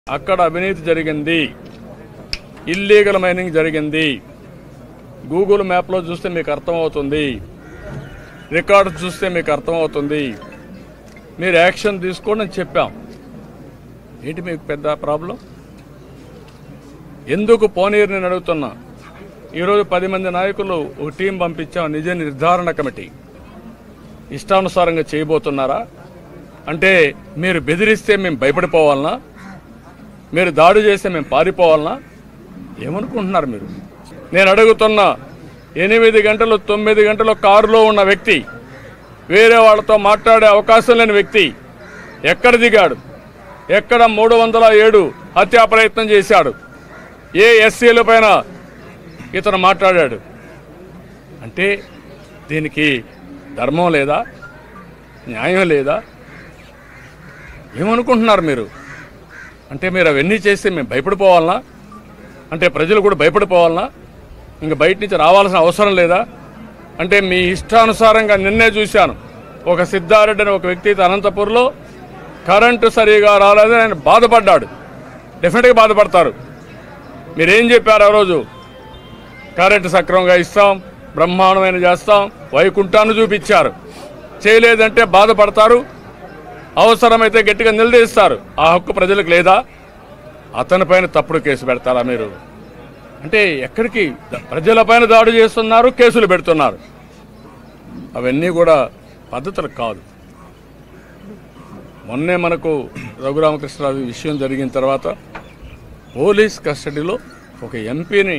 అక్కడ అవినీతి జరిగింది ఇల్లీగల్ మైనింగ్ జరిగింది గూగుల్ మ్యాప్లో చూస్తే మీకు అర్థమవుతుంది రికార్డ్స్ చూస్తే మీకు అర్థమవుతుంది మీరు యాక్షన్ తీసుకోండి అని చెప్పాం ఏంటి మీకు పెద్ద ప్రాబ్లం ఎందుకు పోనీరు నేను అడుగుతున్నా ఈరోజు పది మంది నాయకులు ఒక టీం పంపించాం నిజ నిర్ధారణ కమిటీ ఇష్టానుసారంగా చేయబోతున్నారా అంటే మీరు బెదిరిస్తే మేము భయపడిపోవాలనా మీరు దాడి చేస్తే మేము పారిపోవాలనా ఏమనుకుంటున్నారు మీరు నేను అడుగుతున్నా ఎనిమిది గంటలు తొమ్మిది గంటలు కారులో ఉన్న వ్యక్తి వేరే వాళ్ళతో మాట్లాడే అవకాశం లేని వ్యక్తి ఎక్కడ దిగాడు ఎక్కడ మూడు వందల ఏడు హత్యా ప్రయత్నం చేశాడు ఏ ఎస్సీల పైన ఇతను మాట్లాడాడు అంటే దీనికి ధర్మం లేదా న్యాయం లేదా ఏమనుకుంటున్నారు మీరు అంటే మీరు అవన్నీ చేస్తే మేము భయపడిపోవాలనా అంటే ప్రజలు కూడా భయపడిపోవాలనా ఇంకా బయట నుంచి రావాల్సిన అవసరం లేదా అంటే మీ ఇష్టానుసారంగా నిన్నే చూశాను ఒక సిద్ధారెడ్డి అనే ఒక వ్యక్తి అయితే అనంతపూర్లో కరెంటు సరిగా రాలేదని ఆయన బాధపడ్డాడు డెఫినెట్గా బాధపడతారు మీరేం చెప్పారు ఆ రోజు కరెంటు సక్రమంగా ఇస్తాం బ్రహ్మాండమైన చేస్తాం వైకుంఠాన్ని చూపించారు చేయలేదంటే బాధపడతారు అవసరమైతే గట్టిగా నిలదీస్తారు ఆ హక్కు ప్రజలకు లేదా అతనిపైన తప్పుడు కేసు పెడతారా మీరు అంటే ఎక్కడికి ప్రజలపైన దాడి చేస్తున్నారు కేసులు పెడుతున్నారు అవన్నీ కూడా పద్ధతులు కాదు మొన్నే మనకు రఘురామకృష్ణరాజు విషయం జరిగిన తర్వాత పోలీస్ కస్టడీలో ఒక ఎంపీని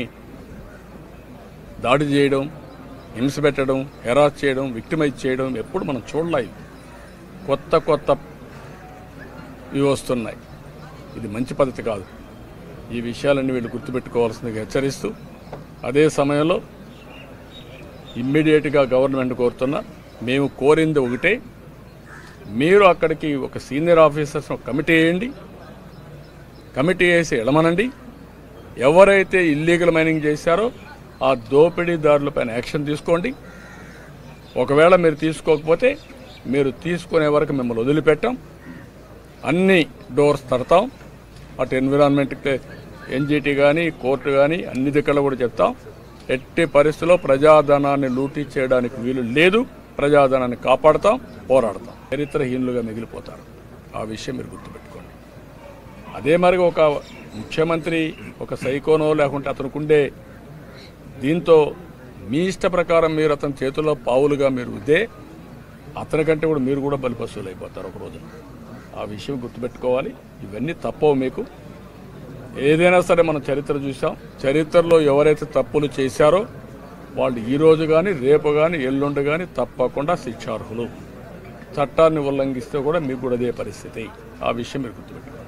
దాడి చేయడం హింస పెట్టడం హెరాస్ చేయడం విక్టిమైజ్ చేయడం ఎప్పుడు మనం చూడలేదు కొత్త కొత్త ఇవి వస్తున్నాయి ఇది మంచి పద్ధతి కాదు ఈ విషయాలన్నీ వీళ్ళు గుర్తుపెట్టుకోవాల్సిందిగా హెచ్చరిస్తూ అదే సమయంలో ఇమ్మీడియట్గా గవర్నమెంట్ కోరుతున్నా మేము కోరింది ఒకటే మీరు అక్కడికి ఒక సీనియర్ ఆఫీసర్స్ ఒక కమిటీ వేయండి కమిటీ వేసి ఎడమనండి ఎవరైతే ఇల్లీగల్ మైనింగ్ చేశారో ఆ దోపిడీదారులపైన యాక్షన్ తీసుకోండి ఒకవేళ మీరు తీసుకోకపోతే మీరు తీసుకునే వరకు మిమ్మల్ని వదిలిపెట్టాం అన్ని డోర్స్ తడతాం అటు ఎన్విరాన్మెంట్కి ఎన్జిటి కానీ కోర్టు కానీ అన్ని దిక్కలు కూడా చెప్తాం ఎట్టి పరిస్థితుల్లో ప్రజాధనాన్ని లూటీ చేయడానికి వీలు లేదు ప్రజాధనాన్ని కాపాడతాం పోరాడతాం చరిత్రహీనులుగా మిగిలిపోతారు ఆ విషయం మీరు గుర్తుపెట్టుకోండి అదే మరి ఒక ముఖ్యమంత్రి ఒక సైకోనో లేకుంటే అతనుకుండే దీంతో మీ ఇష్ట ప్రకారం మీరు అతని చేతుల్లో పావులుగా మీరు ఇదే అతని కంటే కూడా మీరు కూడా బలిపశువులు అయిపోతారు ఒక రోజు ఆ విషయం గుర్తుపెట్టుకోవాలి ఇవన్నీ తప్పవు మీకు ఏదైనా సరే మనం చరిత్ర చూసాం చరిత్రలో ఎవరైతే తప్పులు చేశారో వాళ్ళు ఈ రోజు కానీ రేపు కానీ ఎల్లుండి కానీ తప్పకుండా శిక్షార్హులు చట్టాన్ని ఉల్లంఘిస్తే కూడా మీకు కూడా అదే పరిస్థితి ఆ విషయం మీరు గుర్తుపెట్టుకోవాలి